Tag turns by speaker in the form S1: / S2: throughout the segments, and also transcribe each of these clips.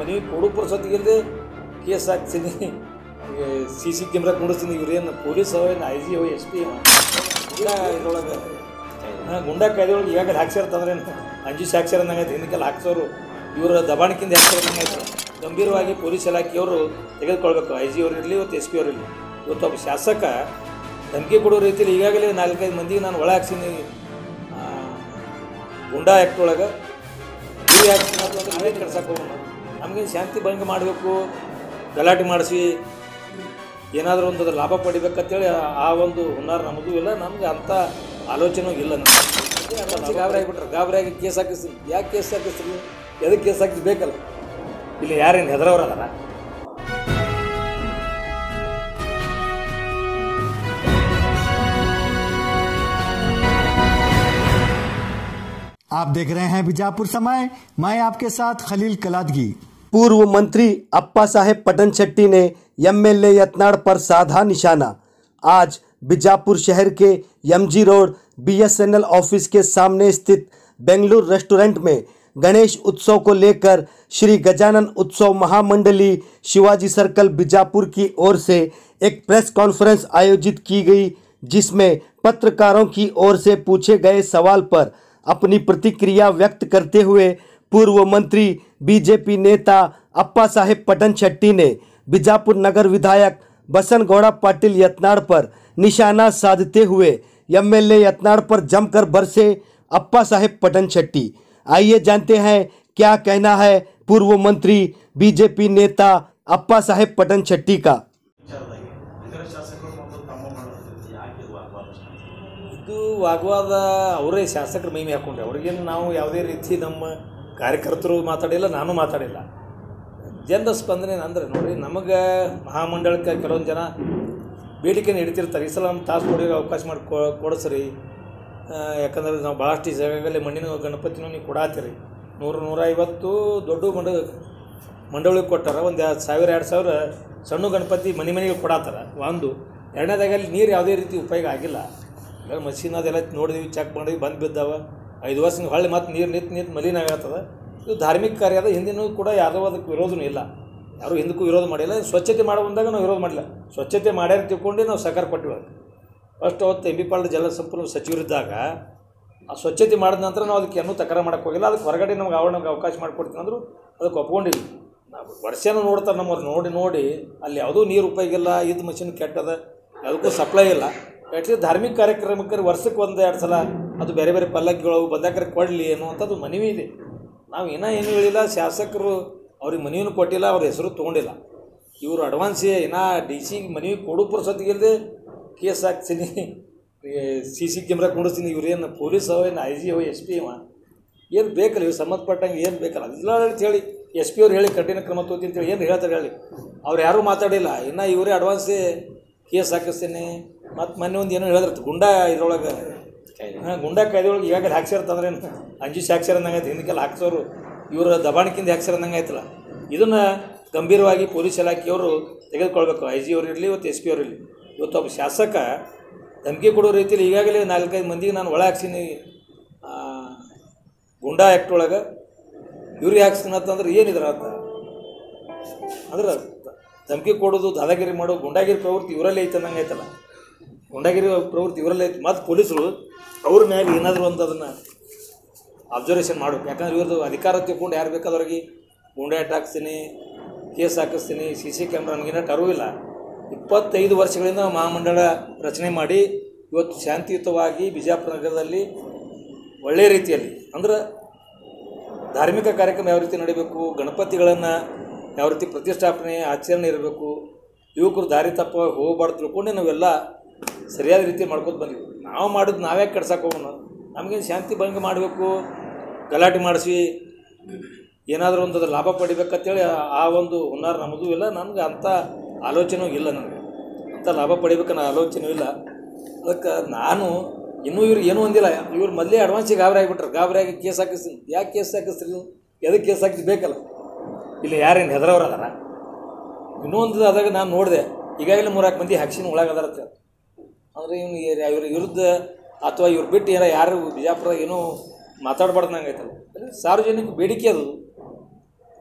S1: ಮನೆ ಕೊಡು ಪುರ್ಸೊತ್ತಿಗಿಲ್ಲದೆ ಕೇಸ್ ಹಾಕ್ತೀನಿ ಸಿ ಸಿ ಕ್ಯಾಮ್ರಾ ಕುಂಡಿಸ್ತೀನಿ ಇವ್ರೇನು ಪೊಲೀಸ್ ಅವ ಏನು ಐ ಜಿ ಅವ ಎಸ್ ಪಿ ಇಲ್ಲ ಇದ್ರೊಳಗೆ ಹಾಂ ಗುಂಡಾ ಕಾಯ್ದೆ ಒಳಗೆ ಈಗಾಗಲೇ ಹಾಕ್ಸಿರ್ತಂದ್ರೆ ಅಂಜು ಸಾಕ್ಷರ ಅನ್ನಂಗೈತೆ ಹಿಂದಕ್ಕೆಲ್ಲ ಹಾಕ್ಸೋರು ಇವರ ದಬಾಣಿಕಿಂದ ಹಾಕ್ಸೋರು ಅನ್ನಂಗೈತೆ ಗಂಭೀರವಾಗಿ ಪೊಲೀಸ್ ಇಲಾಖೆಯವರು ತೆಗೆದುಕೊಳ್ಬೇಕು ಐ ಜಿ ಅವ್ರು ಇರಲಿ ಇವತ್ತು ಎಸ್ ಪಿ ಅವ್ರು ಇರಲಿ ಇವತ್ತು ಒಬ್ಬ ಶಾಸಕ ಧಮಕಿ ಕೊಡೋ ರೀತಿಯಲ್ಲಿ ಈಗಾಗಲೇ ನಾಲ್ಕೈದು ಮಂದಿಗೆ ನಾನು ಒಳ ಹಾಕ್ಸೀನಿ ಆ, ಗುಂಡಾ ಆ್ಯಕ್ಟ್ ಒಳಗೆ ಗುರಿ ಹಾಕ್ತೀನಿ ಅಂತ ನಾವೇ ಕೆಡ್ಸಕ್ಕೆ ಹೋಗೋಣ ನಮಗೇನು ಶಾಂತಿ ಭಂಗ ಮಾಡಬೇಕು ಗಲಾಟೆ ಮಾಡಿಸಿ ಏನಾದರೂ ಒಂದು ಅದ್ರ ಲಾಭ ಪಡಿಬೇಕಂತೇಳಿ ಆ- ಆ ಒಂದು ಹುನ್ನಾರ ನಮಗೂ ಇಲ್ಲ ನಮ್ಗೆ ಅಂಥ ಆಲೋಚನೆ ಇಲ್ಲ ನಮ್ಗೆ ಗಾಬರಿ ಆಗಿಬಿಟ್ರೆ ಗಾಬರಿ ಆಗಿ ಕೇಸ್ ಹಾಕಿಸ್ತೀನಿ ಯಾಕೆ ಕೇಸ್ ಹಾಕಿಸ್ತೀನಿ ಎದಕ್ಕೆ ಕೇಸ್ ಹಾಕಿಸ್ ಬೇಕಲ್ಲ ಇಲ್ಲಿ ಯಾರೇನು ಹೆದರವ್ರು ಅದಾರ
S2: आप देख रहे हैं बीजापुर समय मैं आपके साथ खलील कलादगी
S3: पूर्व मंत्री अप्पा साहेब पटनचट्टी ने एमएलए यत्नाड़ पर साधा निशाना आज बीजापुर शहर के एमजी रोड बीएसएनएल ऑफिस के सामने स्थित बेंगलुरु रेस्टोरेंट में गणेश उत्सव को लेकर श्री गजानन उत्सव महामंडली शिवाजी सर्कल बीजापुर की ओर से एक प्रेस कॉन्फ्रेंस आयोजित की गई जिसमें पत्रकारों की ओर से पूछे गए सवाल पर अपनी प्रतिक्रिया व्यक्त करते हुए पूर्व मंत्री बीजेपी नेता अप्पा साहेब पटन शेट्टी ने बीजापुर नगर विधायक बसन गौड़ा पाटिल यत्नाड़ पर निशाना साधते हुए एमएलए यत्नाड़ पर जमकर बरसे अप्पा साहेब पटन शेट्टी आइए जानते हैं क्या कहना है पूर्व मंत्री बीजेपी नेता अप्पा साहेब पटन शेट्टी का
S1: ಇದು ವಾಗ್ವಾದ ಅವರೇ ಶಾಸಕರ ಮೈಮೆ ಹಾಕೊಂಡ್ರೆ ಅವ್ರಿಗೇನು ನಾವು ಯಾವುದೇ ರೀತಿ ನಮ್ಮ ಕಾರ್ಯಕರ್ತರು ಮಾತಾಡಿಲ್ಲ ನಾನು ಮಾತಾಡಿಲ್ಲ ಜನರ ಸ್ಪಂದನೆ ಅಂದರೆ ನೋಡಿ ನಮಗೆ ಮಹಾಮಂಡಳಕ್ಕೆ ಕೆಲವೊಂದು ಜನ ಬೇಡಿಕೆನ ಇಡ್ತಿರ್ತಾರೆ ಈ ಸಲ ನಮ್ಮ ತಾಸು ಕೊಡಿ ಅವಕಾಶ ಮಾಡಿ ಕೊ- ಕೊಡಿಸ್ರಿ ಆ, ಯಾಕಂದ್ರೆ ನಾವು ಭಾಳಷ್ಟು ಜಾಗಗಳಲ್ಲಿ ಮಣ್ಣಿನ ಗಣಪತಿನೂ ನೀವು ಕೊಡಾತ್ತೀರಿ ನೂರು ನೂರೈವತ್ತು ದೊಡ್ಡ ಮಂಡ ಮಂಡಳಿಗೆ ಕೊಟ್ಟಾರ ಒಂದು ಎರಡು ಸಾವಿರ ಎರಡು ಸಾವಿರ ಸಣ್ಣ ಗಣಪತಿ ಮನೆ ಮನೆಗೆ ಕೊಡಾತಾರ ಒಂದು ಎರಡನೇದಾಗ ಅಲ್ಲಿ ನೀರು ಯಾವುದೇ ರೀತಿ ಉಪಯೋಗ ಆಗಿಲ್ಲ ಈಗ ಮಷೀನ್ ಅದೆಲ್ಲ ನೋಡಿದ್ವಿ ಚೆಕ್ ಮಾಡಿದ್ವಿ ಬಂದು ಬಿದ್ದಾವ ಐದು ವರ್ಷ ಹೊಳ್ಳಿ ಮತ್ತೆ ನೀರು ನಿಂತು ನಿಂತು ಮಲಿನ ಆಗತ್ತದ ಇದು ಧಾರ್ಮಿಕ ಕಾರ್ಯ ಅದ ಹಿಂದಿನೂ ಕೂಡ ಯಾವುದೋ ಅದಕ್ಕೆ ವಿರೋಧನೂ ಇಲ್ಲ ಯಾರೂ ಹಿಂದಕ್ಕೂ ವಿರೋಧ ಮಾಡಿಲ್ಲ ಸ್ವಚ್ಛತೆ ಮಾಡೋ ಬಂದಾಗ ನಾವು ವಿರೋಧ ಮಾಡಿಲ್ಲ ಸ್ವಚ್ಛತೆ ಮಾಡ್ಯಾರ ತಿಳ್ಕೊಂಡು ನಾವು ಸಹಕಾರ ಕೊಟ್ಟಿವಿ ಅದಕ್ಕೆ ಫಸ್ಟ್ ಅವತ್ತು ಎಂ ಬಿ ಪಾಲ್ಡ್ ಜಲಸಂಪನ್ಮೂಲ ಸಚಿವರಿದ್ದಾಗ ಆ ಸ್ವಚ್ಛತೆ ಮಾಡಿದ ನಂತರ ನಾವು ಅದಕ್ಕೆ ಏನೂ ತಕರ ಮಾಡೋಕ್ಕೆ ಹೋಗಿಲ್ಲ ಅದಕ್ಕೆ ಹೊರಗಡೆ ನಮ್ಗೆ ಆವರಣ ನಮ್ಗೆ ಅವಕಾಶ ಮಾಡಿಕೊಡ್ತೀನಿ ಅಂದರು ಅದಕ್ಕೆ ಒಪ್ಕೊಂಡಿವಿ ನಾವು ವರ್ಷನೂ ನೋಡ್ತಾರೆ ನಮ್ಮವ್ರು ನೋಡಿ ನೋಡಿ ಅಲ್ಲಿ ಯಾವುದೂ ನೀರು ಉಪಯೋಗ ಇಲ್ಲ ಇದು ಮಷಿನ್ ಕೆಟ್ಟದ ಅದಕ್ಕೂ ಸಪ್ಲೈ ಇಲ್ಲ ಅಟ್ಲೀಸ್ಟ್ ಧಾರ್ಮಿಕ ಕಾರ್ಯಕ್ರಮಕ್ಕೆ ವರ್ಷಕ್ಕೆ ಒಂದು ಎರಡು ಸಲ ಅದು ಬೇರೆ ಬೇರೆ ಪಲ್ಲಕ್ಕಿಗಳು ಬಂದಾಕರೆ ಕೊಡಲಿ ಅನ್ನುವಂಥದ್ದು ಮನವಿ ಇದೆ ನಾವು ಇನ್ನೂ ಏನೂ ಹೇಳಿಲ್ಲ ಶಾಸಕರು ಅವ್ರಿಗೆ ಮನವಿನೂ ಕೊಟ್ಟಿಲ್ಲ ಅವ್ರ ಹೆಸರು ತೊಗೊಂಡಿಲ್ಲ ಇವರು ಅಡ್ವಾನ್ಸ್ ಇನ್ನೂ ಡಿ ಸಿ ಮನವಿ ಕೊಡು ಪುರ್ಸೊತ್ತಿಗಿಲ್ಲದೆ ಕೇಸ್ ಹಾಕ್ತೀನಿ ಸಿ ಸಿ ಕ್ಯಾಮ್ರಾ ಕುಂಡಿಸ್ತೀನಿ ಇವ್ರೇನು ಪೊಲೀಸ್ ಅವ ಏನು ಐ ಜಿ ಅವ ಎಸ್ ಪಿ ಅವ ಏನು ಬೇಕಲ್ಲ ಇವ್ರು ಸಂಬಂಧಪಟ್ಟಂಗೆ ಏನು ಬೇಕಲ್ಲ ಇಲ್ಲ ಅಂತ ಹೇಳಿ ಎಸ್ ಪಿ ಅವ್ರು ಹೇಳಿ ಕಠಿಣ ಕ್ರಮ ತಗೋತೀನಿ ಅಂತೇಳಿ ಏನು ಹೇಳ್ತಾರೆ ಹೇಳಿ ಅವ್ರು ಯಾರೂ ಮಾತಾಡಿಲ್ಲ ಇನ್ನು ಇವರೇ ಅಡ್ವಾನ್ಸೇ ಕೇಸ್ ಹಾಕಿಸ್ತೀನಿ ಮತ್ತು ಮೊನ್ನೆ ಒಂದು ಏನೋ ಹೇಳಿದ್ರೆ ಗುಂಡಾ ಇದ್ರೊಳಗೆ ಹಾಂ ಗುಂಡಾ ಕಾಯ್ದೆ ಒಳಗೆ ಈಗಾಗಲೇ ಹಾಕ್ಸಿರ್ತಂದ್ರೆ ಅಂಜು ಸಾಕ್ಷರ ಅನ್ನಂಗೈತೆ ಹಿಂದಕ್ಕೆಲ್ಲ ಹಾಕ್ಸೋರು ಇವರ ದಬಾಣಿಕಿಂದ ಹಾಕ್ಸಿರ ಅನ್ನಂಗೆ ಆಯ್ತಲ್ಲ ಇದನ್ನು ಗಂಭೀರವಾಗಿ ಪೊಲೀಸ್ ಇಲಾಖೆಯವರು ತೆಗೆದುಕೊಳ್ಬೇಕು ಐ ಜಿ ಅವ್ರು ಇರಲಿ ಇವತ್ತು ಎಸ್ ಪಿ ಅವ್ರು ಇರಲಿ ಇವತ್ತು ಒಬ್ಬ ಶಾಸಕ ಧಮಕಿ ಕೊಡೋ ರೀತಿಯಲ್ಲಿ ಈಗಾಗಲೇ ನಾಲ್ಕೈದು ಮಂದಿಗೆ ನಾನು ಒಳ ಹಾಕ್ಸೀನಿ ಆ, ಗುಂಡಾ ಆ್ಯಕ್ಟ್ ಒಳಗೆ ಇವ್ರಿಗೆ ಹಾಕ್ಸ್ತೀನಿ ಅಂತಂದ್ರೆ ಏನಿದ್ರ ಅಂತ ಅಂದ್ರೆ ಧಮಕಿ ಕೊಡೋದು ದಾದಾಗಿರಿ ಮಾಡೋದು ಗುಂಡಾಗಿರಿ ಪ್ರವೃತ್ತಿ ಇವರಲ್ಲೇ ಐತೆ ಅನ್ನಂಗೆ ಆಯ್ತಲ್ಲ ಗುಂಡಾಗಿರಿ ಪ್ರವೃತ್ತಿ ಇವರಲ್ಲೇ ಐತೆ ಮತ್ತು ಪೊಲೀಸರು ಅವ್ರ ಮ್ಯಾಗ ಏನಾದರೂ ಒಂದು ಅದನ್ನು ಅಬ್ಸರ್ವೇಷನ್ ಮಾಡಬೇಕು ಯಾಕಂದ್ರೆ ಇವ್ರದ್ದು ಅಧಿಕಾರ ತಿಳ್ಕೊಂಡು ಯಾರು ಬೇಕಾದವ್ರಿಗೆ ಗುಂಡಾಟ ಹಾಕ್ಸ್ತೀನಿ ಕೇಸ್ ಹಾಕಿಸ್ತೀನಿ ಸಿ ಸಿ ಕ್ಯಾಮ್ರಾ ನಮಗೇನ ಅರಿವಿಲ್ಲ ಇಪ್ಪತ್ತೈದು ವರ್ಷಗಳಿಂದ ನಾವು ಮಹಾಮಂಡಳ ರಚನೆ ಮಾಡಿ ಇವತ್ತು ಶಾಂತಿಯುತವಾಗಿ ಬಿಜಾಪುರ ನಗರದಲ್ಲಿ ಒಳ್ಳೆಯ ರೀತಿಯಲ್ಲಿ ಅಂದ್ರೆ ಧಾರ್ಮಿಕ ಕಾರ್ಯಕ್ರಮ ಯಾವ ರೀತಿ ನಡೀಬೇಕು ಗಣಪತಿಗಳನ್ನು ಯಾವ ರೀತಿ ಪ್ರತಿಷ್ಠಾಪನೆ ಆಚರಣೆ ಇರಬೇಕು ಯುವಕರು ದಾರಿ ತಪ್ಪ ಹೋಗಬಾರ್ದು ತಿಳ್ಕೊಂಡೆ ನಾವೆಲ್ಲ ಸರಿಯಾದ ರೀತಿ ಮಾಡ್ಕೊತ ಬಂದಿವಿ ನಾವು ಮಾಡೋದು ನಾವೇ ಕೆಡ್ಸಕ್ಕೆ ಹೋಗೋಣ ನಮಗೇನು ಶಾಂತಿ ಭಂಗ ಮಾಡಬೇಕು ಗಲಾಟೆ ಮಾಡಿಸಿ ಏನಾದರೂ ಒಂದು ಅದ್ರ ಲಾಭ ಪಡಿಬೇಕಂತೇಳಿ ಆ- ಆ ಒಂದು ಹುನ್ನಾರ ನಮ್ಮದು ಇಲ್ಲ ನಮ್ಗೆ ಅಂಥ ಆಲೋಚನೆಯೂ ಇಲ್ಲ ನನಗೆ ಅಂಥ ಲಾಭ ಪಡಿಬೇಕನ್ನೋ ಆಲೋಚನೆ ಇಲ್ಲ ಅದಕ್ಕೆ ನಾನು ಇನ್ನೂ ಇವ್ರು ಏನೂ ಒಂದಿಲ್ಲ ಇವ್ರು ಮೊದಲೇ ಅಡ್ವಾನ್ಸಿಗೆ ಗಾಬರಿ ಆಗಿಬಿಟ್ರೆ ಗಾಬರಿ ಆಗಿ ಕೇಸ್ ಹಾಕಿಸ್ತೀನಿ ಯಾಕೆ ಕೇಸ್ ಹಾಕಿಸ್ತೀರಿ ನೀವು ಎದಕ್ಕೆ ಕೇಸ್ ಹಾಕಿಸ್ ಬೇಕಲ್ಲ ಇಲ್ಲಿ ಯಾರೇನು ಹೆದರವ್ರು ಅದಾರ ಇನ್ನೊಂದು ಆದಾಗ ನಾನು ನೋಡಿದೆ ಈಗಾಗಲೇ ಮೂರಾಕು ಮಂದಿ ಹಕ್ಷಿನ ಒಳಗದಾರತ್ತ ಅಂದರೆ ಇವ್ನು ಇವ್ರ ವಿರುದ್ಧ ಅಥವಾ ಇವ್ರು ಬಿಟ್ಟು ಏನಾರ ಯಾರು ಬಿಜಾಪುರ ಏನೋ ಮಾತಾಡಬಾರ್ದು ನಂಗೆ ಆಯ್ತಲ್ಲ ಸಾರ್ವಜನಿಕ ಬೇಡಿಕೆ ಅದು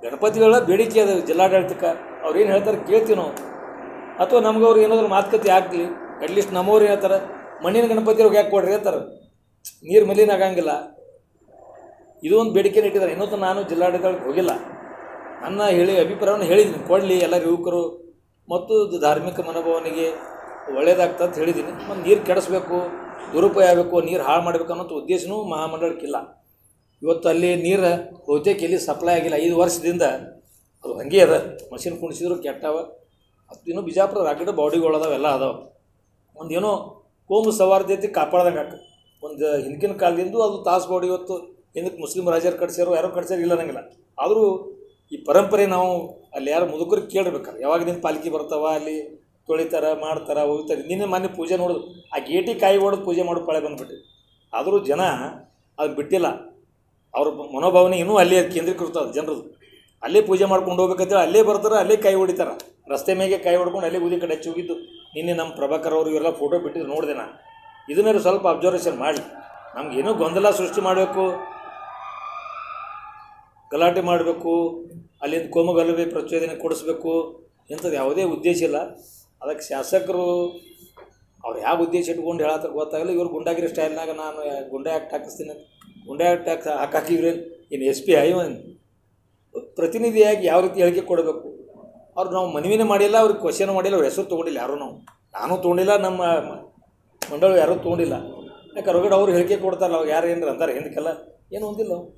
S1: ಗಣಪತಿಗಳ ಬೇಡಿಕೆ ಅದು ಜಿಲ್ಲಾಡಳಿತಕ್ಕೆ ಅವ್ರು ಏನು ಹೇಳ್ತಾರೆ ಕೇಳ್ತೀವಿ ನಾವು ಅಥವಾ ನಮ್ಗೆ ಅವ್ರು ಏನಾದ್ರು ಮಾತುಕತೆ ಆಗಲಿ ಅಟ್ಲೀಸ್ಟ್ ನಮ್ಮವ್ರು ಏನು ಹೇಳ್ತಾರೆ ಮಣ್ಣಿನ ಗಣಪತಿ ಅವ್ರಿಗೆ ಯಾಕೆ ಕೊಡ್ರಿ ಹೇಳ್ತಾರೆ ನೀರು ಮಲಿನ ಆಗಂಗಿಲ್ಲ ಇದು ಒಂದು ಬೇಡಿಕೆನ ಇಟ್ಟಿದ್ದಾರೆ ಇನ್ನೊಂದು ನಾನು ಜಿಲ್ಲಾಡಳಿತಕ್ಕೆ ಹೋಗಿಲ್ಲ ನನ್ನ ಹೇಳಿ ಅಭಿಪ್ರಾಯವನ್ನು ಹೇಳಿದ್ದೀನಿ ಕೊಡಲಿ ಎಲ್ಲ ಯುವಕರು ಮತ್ತು ಇದು ಧಾರ್ಮಿಕ ಮನೋಭಾವನೆಗೆ ಒಳ್ಳೇದಾಗ್ತದೆ ಅಂತ ಹೇಳಿದ್ದೀನಿ ಮತ್ತು ನೀರು ಕೆಡಿಸ್ಬೇಕು ದುರುಪಯೋಗ ಆಗಬೇಕು ನೀರು ಹಾಳು ಮಾಡಬೇಕು ಅನ್ನೋ ಉದ್ದೇಶನೂ ಮಹಾಮಂಡಳಕ್ಕಿಲ್ಲ ಇವತ್ತು ಅಲ್ಲಿ ನೀರು ಬಹುತೇಕ ಎಲ್ಲಿ ಸಪ್ಲೈ ಆಗಿಲ್ಲ ಐದು ವರ್ಷದಿಂದ ಅದು ಹಂಗೆ ಅದ ಮಷಿನ್ ಕುಣಿಸಿದ್ರು ಕೆಟ್ಟವ ಅದು ಇನ್ನೂ ಬಿಜಾಪುರ ರಾಕೆಟ್ ಬಾಡಿಗಳು ಅದಾವ ಎಲ್ಲ ಅದಾವ ಒಂದು ಏನೋ ಕೋಮು ಸವಾರ್ಧತೆ ಕಾಪಾಡ್ದಂಗೆ ಆಕ ಒಂದು ಹಿಂದಿನ ಕಾಲದಿಂದ ಅದು ತಾಸ್ ಬಾಡಿ ಇವತ್ತು ಹಿಂದಕ್ಕೆ ಮುಸ್ಲಿಂ ರಾಜರು ಕಟ್ಸ್ಯಾರೋ ಯಾರೋ ಕಟ್ಸ್ಯಾರೋ ಇಲ್ಲ ಅನ್ನಂಗಿಲ್ಲ ಆದರೂ ಈ ಪರಂಪರೆ ನಾವು ಅಲ್ಲಿ ಯಾರು ಮುದುಕರಿಗೆ ಕೇಳಿರ್ಬೇಕಾರೆ ಯಾವಾಗಿನಿಂದ ಪಾಲಿಕೆ ಬರ್ತಾವ ಅಲ್ಲಿ ತೊಳಿತಾರ ಮಾಡ್ತಾರ ಹೋಗ್ತಾರೆ ನಿನ್ನೆ ಮೊನ್ನೆ ಪೂಜೆ ನೋಡೋದು ಆ ಗೇಟಿ ಕಾಯಿ ಹೊಡೆದು ಪೂಜೆ ಮಾಡೋ ಪಳೆ ಬಂದ್ಬಿಟ್ಟು ಆದರೂ ಜನ ಅದು ಬಿಟ್ಟಿಲ್ಲ ಅವ್ರ ಮನೋಭಾವನೆ ಇನ್ನೂ ಅಲ್ಲೇ ಕೇಂದ್ರೀಕೃತ ಅದು ಜನರದು ಅಲ್ಲೇ ಪೂಜೆ ಮಾಡ್ಕೊಂಡು ಹೋಗ್ಬೇಕಂತೇಳಿ ಅಲ್ಲೇ ಬರ್ತಾರೆ ಅಲ್ಲೇ ಕೈ ಹೊಡಿತಾರೆ ರಸ್ತೆ ಮೇಲೆ ಕೈ ಹೊಡ್ಕೊಂಡು ಅಲ್ಲೇ ಬೂದಿ ಕಡೆ ಹಚ್ಚಿ ಹೋಗಿದ್ದು ನಿನ್ನೆ ನಮ್ಮ ಪ್ರಭಾಕರ್ ಅವರು ಇವೆಲ್ಲ ಫೋಟೋ ಬಿಟ್ಟಿದ್ದು ನೋಡಿದೆ ನಾನು ಇದನ್ನೇ ಸ್ವಲ್ಪ ಅಬ್ಸರ್ವೇಷನ್ ಮಾಡಿ ನಮಗೇನೋ ಗೊಂದಲ ಸೃಷ್ಟಿ ಮಾಡಬೇಕು ಗಲಾಟೆ ಮಾಡಬೇಕು ಅಲ್ಲಿಂದ ಕೋಮಗಲಭೆ ಪ್ರಚೋದನೆ ಕೊಡಿಸ್ಬೇಕು ಇಂಥದ್ದು ಯಾವುದೇ ಉದ್ದೇಶ ಇಲ್ಲ ಅದಕ್ಕೆ ಶಾಸಕರು ಅವ್ರು ಯಾವ ಉದ್ದೇಶ ಇಟ್ಕೊಂಡು ಹೇಳತ್ತಾರ ಗೊತ್ತಾಗಲ್ಲ ಇವ್ರು ಗುಂಡಾಗಿರಿ ಸ್ಟೈಲ್ನಾಗ ನಾನು ಗುಂಡೆ ಆ್ಯಕ್ಟ್ ಹಾಕಿಸ್ತೀನಿ ಗುಂಡೆ ಆ್ಯಕ್ಟ್ ಹಾಕಿ ಹಾಕಾಕಿವ್ರಿ ಇನ್ನು ಎಸ್ ಪಿ ಐವನ್ ಪ್ರತಿನಿಧಿಯಾಗಿ ಯಾವ ರೀತಿ ಹೇಳಿಕೆ ಕೊಡಬೇಕು ಅವ್ರು ನಾವು ಮನವಿನೇ ಮಾಡಿಲ್ಲ ಅವ್ರಿಗೆ ಕ್ವಶನ್ ಮಾಡಿಲ್ಲ ಅವ್ರ ಹೆಸರು ತೊಗೊಂಡಿಲ್ಲ ಯಾರೂ ನಾವು ನಾನು ತೊಗೊಂಡಿಲ್ಲ ನಮ್ಮ ಮ- ಮಂಡಳಿ ಯಾರೂ ತೊಗೊಂಡಿಲ್ಲ ಯಾಕೆ ಹೊರಗಡೆ ಅವ್ರು ಹೇಳಿಕೆ ಕೊಡ್ತಾರಲ್ಲ ಅವಾಗ ಯಾರು ಏನಾರ ಅಂತಾರೆ ಹಿಂದಕ್ಕೆಲ್ಲ ಏನು ಹೊಂದಿಲ್ಲ ಅವ್ರು.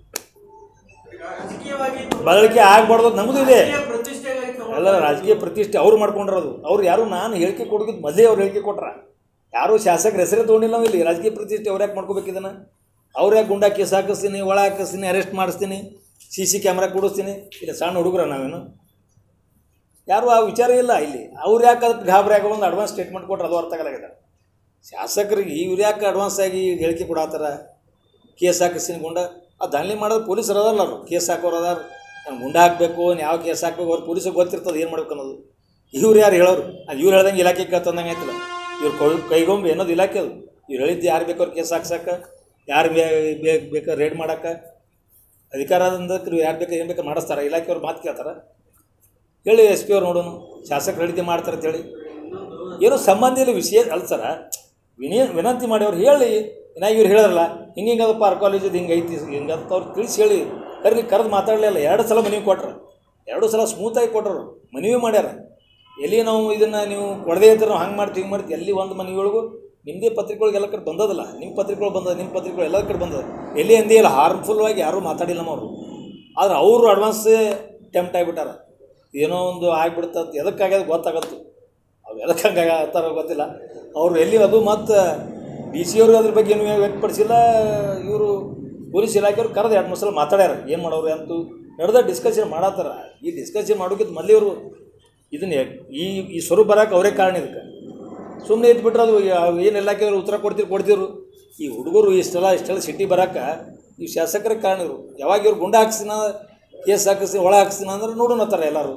S1: ಬಳಕೆ ಆಗ್ಬಾರ್ದು ನಮ್ಮದು ಇದೆ ಅಲ್ಲ ರಾಜಕೀಯ ಪ್ರತಿಷ್ಠೆ ಅವ್ರು ಮಾಡ್ಕೊಂಡಿರೋದು ಅವ್ರು ಯಾರು ನಾನು ಹೇಳಿಕೆ ಕೊಡೋದು ಮೊದಲೇ ಅವ್ರು ಹೇಳಿಕೆ ಕೊಟ್ರ ಯಾರು ಶಾಸಕರ ಹೆಸರೇ ತೊಗೊಂಡಿಲ್ಲ ನಾವು ಇಲ್ಲಿ ರಾಜಕೀಯ ಪ್ರತಿಷ್ಠೆ ಅವ್ರು ಯಾಕೆ ಮಾಡ್ಕೋಬೇಕು ಇದನ್ನು ಅವ್ರು ಯಾಕೆ ಗುಂಡಾ ಕೇಸ್ ಹಾಕಿಸ್ತೀನಿ ಒಳ ಹಾಕಿಸ್ತೀನಿ ಅರೆಸ್ಟ್ ಮಾಡಿಸ್ತೀನಿ ಸಿ ಸಿ ಕ್ಯಾಮ್ರಾ ಕೊಡಿಸ್ತೀನಿ ಇಲ್ಲ ಸಣ್ಣ ಹುಡುಗರ ನಾವೇನು ಯಾರು ಆ ವಿಚಾರ ಇಲ್ಲ ಇಲ್ಲಿ ಅವ್ರು ಯಾಕೆ ಅದಕ್ಕೆ ಗಾಬರಿ ಆಗೋ ಒಂದು ಅಡ್ವಾನ್ಸ್ ಸ್ಟೇಟ್ಮೆಂಟ್ ಕೊಟ್ರೆ ಅದು ಅರ್ಥ ಆಗಲಾಗಿದೆ ಶಾಸಕರಿಗೆ ಇವ್ರು ಯಾಕೆ ಅಡ್ವಾನ್ಸ್ ಆಗಿ ಹೇಳಿಕೆ ಕೊಡತ್ತಾರ ಕೇಸ್ ಹಾಕಿಸ್ತೀನಿ ಗುಂಡ ಆ ದಂಧೆ ಮಾಡೋದು ಪೊಲೀಸರು ಅದಲ್ಲ ಅವರು ಕೇಸ್ ಹಾಕೋರು ಅದಾರ ನಾನು ಗುಂಡ ಹಾಕಬೇಕು ಯಾವ ಕೇಸ್ ಹಾಕ್ಬೇಕು ಅವ್ರು ಪೊಲೀಸಿಗೆ ಗೊತ್ತಿರ್ತದೆ ಏನು ಮಾಡ್ಬೇಕು ಅನ್ನೋದು ಇವ್ರು ಯಾರು ಹೇಳೋರು ಅದು ಇವ್ರು ಹೇಳ್ದಂಗೆ ಇಲಾಖೆ ಕೇಳ್ತಂದಂಗೆ ಆಯ್ತಲ್ಲ ಇವ್ರು ಕೈ ಕೈಗೊಂಬೆ ಅನ್ನೋದು ಇಲಾಖೆ ಅದು ಇವ್ರು ಹೇಳಿದ್ದು ಯಾರು ಬೇಕಾದ್ರೆ ಕೇಸ್ ಹಾಕ್ಸಕ್ಕ ಯಾರು ಬೇ ಬೇಕಾದ್ರೆ ರೇಡ್ ಮಾಡಕ್ಕೆ ಅಧಿಕಾರದಿಂದ ಯಾರು ಬೇಕಾದ್ರೆ ಏನು ಬೇಕಾದ್ರೆ ಮಾಡಿಸ್ತಾರೆ ಇಲಾಖೆಯವ್ರು ಮಾತು ಕೇಳ್ತಾರೆ ಹೇಳಿ ಎಸ್ ಪಿ ಅವ್ರು ನೋಡೋಣ ಶಾಸಕರು ಹೇಳಿದ್ದೆ ಮಾಡ್ತಾರೆ ಅಂತೇಳಿ ಏನೋ ಸಂಬಂಧ ಇಲ್ಲ ವಿಷಯ ಅಲ್ಲ ಸರ ವಿನಯ ವಿನಂತಿ ಮಾಡಿ ಅವ್ರು ಹೇಳಿ ಇನ್ನ ಇವ್ರು ಹೇಳಿದ್ರಲ್ಲ ಹಿಂಗೆ ಹಿಂಗದಪ್ಪ ಆರ್ ಕಾಲೇಜದು ಹಿಂಗೆ ಐತಿ ಹಿಂಗಂತ ಅವ್ರು ತಿಳಿಸಿ ಹೇಳಿ ಕರ್ಲಿ ಕರೆದು ಮಾತಾಡಲಿಲ್ಲ ಎರಡು ಸಲ ಮನವಿ ಕೊಟ್ರು ಎರಡು ಸಲ ಸ್ಮೂತಾಗಿ ಕೊಟ್ಟರು ಮನವಿ ಮಾಡ್ಯಾರ ಎಲ್ಲಿ ನಾವು ಇದನ್ನು ನೀವು ಕೊಡದೇ ಇರ್ತಾರೆ ನಾವು ಹಂಗೆ ಮಾಡ್ತೀವಿ ಹಿಂಗೆ ಮಾಡ್ತೀವಿ ಎಲ್ಲಿ ಒಂದು ಮನವಿ ಒಳಗು ನಿಮ್ಮದೇ ಪತ್ರಿಕೆಗಳಿಗೆ ಎಲ್ಲ ಕಡೆ ಬಂದದಲ್ಲ ನಿಮ್ಮ ಪತ್ರಿಕೆಗಳು ಬಂದದ ನಿಮ್ಮ ಪತ್ರಿಕೆಗಳು ಎಲ್ಲ ಕಡೆ ಬಂದದ ಎಲ್ಲಿ ಅಂದೇ ಇಲ್ಲ ಹಾರ್ಮ್ಫುಲ್ ಆಗಿ ಯಾರೂ ಮಾತಾಡಿಲ್ಲ ನಮ್ಮ ಅವರು ಆದ್ರೆ ಅವರು ಅಡ್ವಾನ್ಸ್ ಟೆಂಪ್ಟ್ ಆಗಿಬಿಟ್ಟಾರ ಏನೋ ಒಂದು ಆಗ್ಬಿಡ್ತದೆ ಎದಕ್ಕಾಗ್ಯದ ಗೊತ್ತಾಗತ್ತು ಅವು ಎದಕ್ಕೆ ಹಂಗೆ ಆಗ್ತಾರೋ ಗೊತ್ತಿಲ್ಲ ಅವರು ಎಲ್ಲಿ ಅದು ಮತ್ತು ಡಿ ಸಿ ಅವರು ಅದ್ರ ಬಗ್ಗೆ ಏನು ವ್ಯಕ್ತಪಡಿಸಿಲ್ಲ ಇವರು ಪೊಲೀಸ್ ಇಲಾಖೆಯವ್ರು ಕರೆದು ಎರಡು ಮೂರು ಸಲ ಮಾತಾಡ್ಯಾರ ಏನು ಮಾಡೋರು ಅಂತೂ ನಡೆದ ಡಿಸ್ಕಷನ್ ಮಾಡತ್ತಾರ ಈ ಡಿಸ್ಕಷನ್ ಮಾಡೋಕ್ಕಿಂತ ಮೊದಲೇ ಇವರು ಇದನ್ನ ಈ ಈ ಸ್ವರೂಪ ಬರೋಕೆ ಅವರೇ ಕಾರಣ ಇದಕ್ಕೆ ಸುಮ್ಮನೆ ಇದ್ಬಿಟ್ರೆ ಅದು ಏನು ಇಲಾಖೆಯವರು ಉತ್ತರ ಕೊಡ್ತಿರು ಕೊಡ್ತಿರು ಈ ಹುಡುಗರು ಇಷ್ಟೆಲ್ಲ ಇಷ್ಟೆಲ್ಲ ಸಿಟಿ ಬರೋಕೆ ಈ ಶಾಸಕರ ಕಾರಣ ಇವರು ಯಾವಾಗ ಇವ್ರು ಗುಂಡ ಹಾಕ್ಸಿನ ಕೇಸ್ ಹಾಕಿಸ್ತೀನಿ ಒಳ ಹಾಕಿಸ್ತೀನಿ ಅಂದ್ರೆ ನೋಡೋಣ ಅಂತಾರೆ ಎಲ್ಲರೂ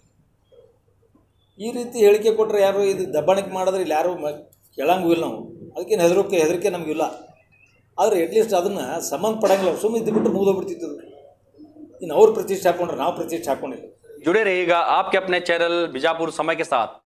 S1: ಈ ರೀತಿ ಹೇಳಿಕೆ ಕೊಟ್ಟರೆ ಯಾರು ಇದು ದಬ್ಬಾಣಿಕೆ ಮಾಡಿದ್ರೆ ಇಲ್ಲಿ ಯಾರು ಮ ಕೇಳಂಗೂ ಇಲ್ಲ ನಾವು ಅದಕ್ಕೇನು ಹೆದರಿಕೆ ಹೆದರಿಕೆ ನಮಗಿಲ್ಲ ಆದರೆ ಅಟ್ಲೀಸ್ಟ್ ಅದನ್ನು ಸಂಬಂಧಪಡಂಗಿಲ್ಲ ಸುಮ್ಮನೆ ಇದ್ದುಬಿಟ್ಟು ಮುಗಿದೋಗ್ಬಿಡ್ತಿತ್ತು ಅದು. ಇನ್ನು ಅವ್ರು ಪ್ರತಿಷ್ಠೆ ಹಾಕೊಂಡ್ರೆ ನಾವು ಪ್ರತಿಷ್ಠೆ ಹಾಕೊಂಡಿಲ್ಲ
S4: जुड़े रहिएगा आपके अपने चैनल बीजापुर समय के साथ